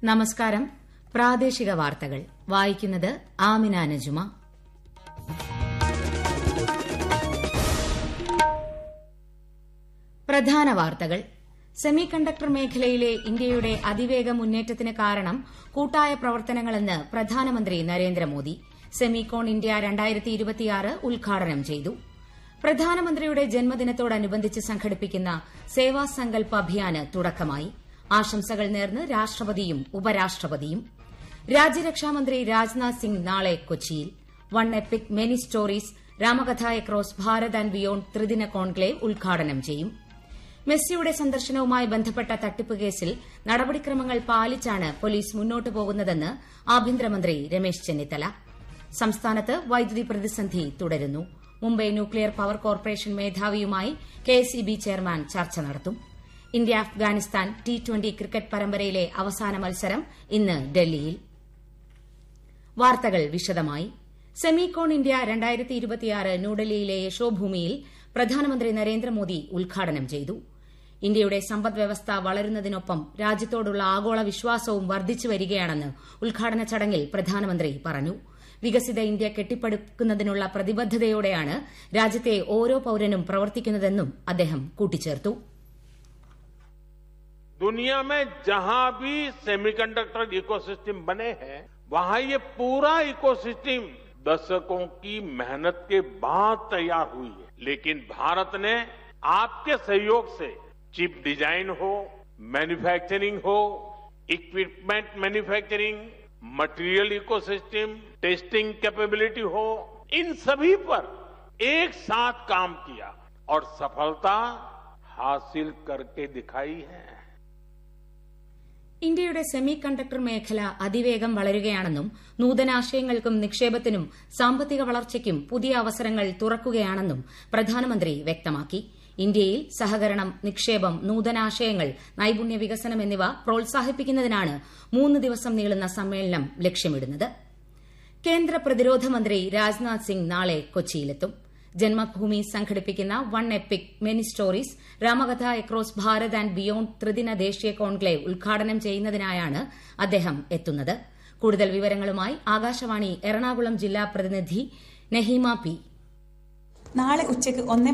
നമസ്കാരം പ്രാദേശിക വാർത്തകൾ വായിക്കുന്നത് ആമിന നജുമ പ്രധാന വാർത്തകൾ സെമി കണ്ടക്ടർ മേഖലയിലെ ഇന്ത്യയുടെ അതിവേഗ മുന്നേറ്റത്തിന് കാരണം കൂട്ടായ പ്രവർത്തനങ്ങളെന്ന് പ്രധാനമന്ത്രി നരേന്ദ്രമോദി സെമികോൺ ഇന്ത്യ ഉദ്ഘാടനം ചെയ്തു പ്രധാനമന്ത്രിയുടെ ജന്മദിനത്തോടനുബന്ധിച്ച് സംഘടിപ്പിക്കുന്ന സേവാ സങ്കൽപ് അഭിയാന് തുടക്കമായി ആശംസകൾ നേർന്ന് രാഷ്ട്രപതിയും ഉപരാഷ്ട്രപതിയും രാജ്യരക്ഷാമന്ത്രി രാജ്നാഥ് സിംഗ് നാളെ കൊച്ചിയിൽ one epic many stories Ramakatha across Bharat and beyond ത്രിദിന കോൺക്ലേവ് ഉദ്ഘാടനം ചെയ്യും മെസ്സിയുടെ സന്ദർശനവുമായി ബന്ധപ്പെട്ട തട്ടിപ്പ് കേസിൽ നടപടിക്രമങ്ങൾ പാലിച്ചാണ് പോലീസ് മുന്നോട്ടു പോകുന്നതെന്ന് ആഭ്യന്തരമന്ത്രി രമേശ് ചെന്നിത്തല സംസ്ഥാനത്ത് വൈദ്യുതി പ്രതിസന്ധി തുടരുന്നു മുംബൈ ന്യൂക്ലിയർ പവർ കോർപ്പറേഷൻ മേധാവിയുമായി കെഎസ്ഇബി ചെയർമാൻ ചർച്ച നടത്തും India Afghanistan T twenty cricket പരമ്പരയിലെ അവസാന മത്സരം ഇന്ന് ഡൽഹിയിൽ വാർത്തകൾ വിശദമായി സെമികോൺ ഇന്ത്യ ന്യൂഡൽഹിയിലെ യശോഭൂമിയിൽ പ്രധാനമന്ത്രി നരേന്ദ്രമോദി ഉദ്ഘാടനം ചെയ്തു ഇന്ത്യയുടെ സമ്പദ്വ്യവസ്ഥ വളരുന്നതിനൊപ്പം രാജ്യത്തോടുള്ള ആഗോള വിശ്വാസവും വർദ്ധിച്ചു വരികയാണെന്ന് ഉദ്ഘാടന ചടങ്ങിൽ പ്രധാനമന്ത്രി പറഞ്ഞു വികസിത ഇന്ത്യ കെട്ടിപ്പടുക്കുന്നതിനുള്ള പ്രതിബദ്ധതയോടെയാണ് രാജ്യത്തെ ഓരോ പൌരനും പ്രവർത്തിക്കുന്നതെന്നും അദ്ദേഹം കൂട്ടിച്ചേർത്തു दुनिया में जहां भी सेमीकंडक्टर इकोसिस्टम बने हैं वहां ये पूरा इकोसिस्टम दशकों की मेहनत के बाद तैयार हुई है लेकिन भारत ने आपके सहयोग से चिप डिजाइन हो मैन्युफैक्चरिंग हो equipment manufacturing material ecosystem testing capability हो इन सभी पर एक साथ काम किया और सफलता हासिल करके दिखाई है ഇന്ത്യയുടെ സെമി കണ്ടക്ടർ മേഖല അതിവേഗം വളരുകയാണെന്നും നൂതനാശയങ്ങൾക്കും നിക്ഷേപത്തിനും സാമ്പത്തിക വളർച്ചയ്ക്കും പുതിയ അവസരങ്ങൾ തുറക്കുകയാണെന്നും പ്രധാനമന്ത്രി വ്യക്തമാക്കി ഇന്ത്യയിൽ സഹകരണം നിക്ഷേപം നൂതനാശയങ്ങൾ നൈപുണ്യ വികസനം എന്നിവ പ്രോത്സാഹിപ്പിക്കുന്നതിനാണ് മൂന്ന് ദിവസം നീളുന്ന സമ്മേളനം ലക്ഷ്യമിടുന്നത് കേന്ദ്ര പ്രതിരോധ മന്ത്രി രാജ്നാഥ് സിംഗ് നാളെ കൊച്ചിയിലെത്തും ജന്മഭൂമി സംഘടിപ്പിക്കുന്ന one epic many stories Ramakatha across Bharat and beyond ത്രിദിന ദേശീയ കോൺക്ലേവ് ഉദ്ഘാടനം ചെയ്യുന്നതിനായാണ് അദ്ദേഹം എത്തുന്നത് കൂടുതൽ വിവരങ്ങളുമായി ആകാശവാണി എറണാകുളം ജില്ലാ പ്രതിനിധി നഹീമ പി നാളെ ഉച്ചയ്ക്ക് ഒന്നേ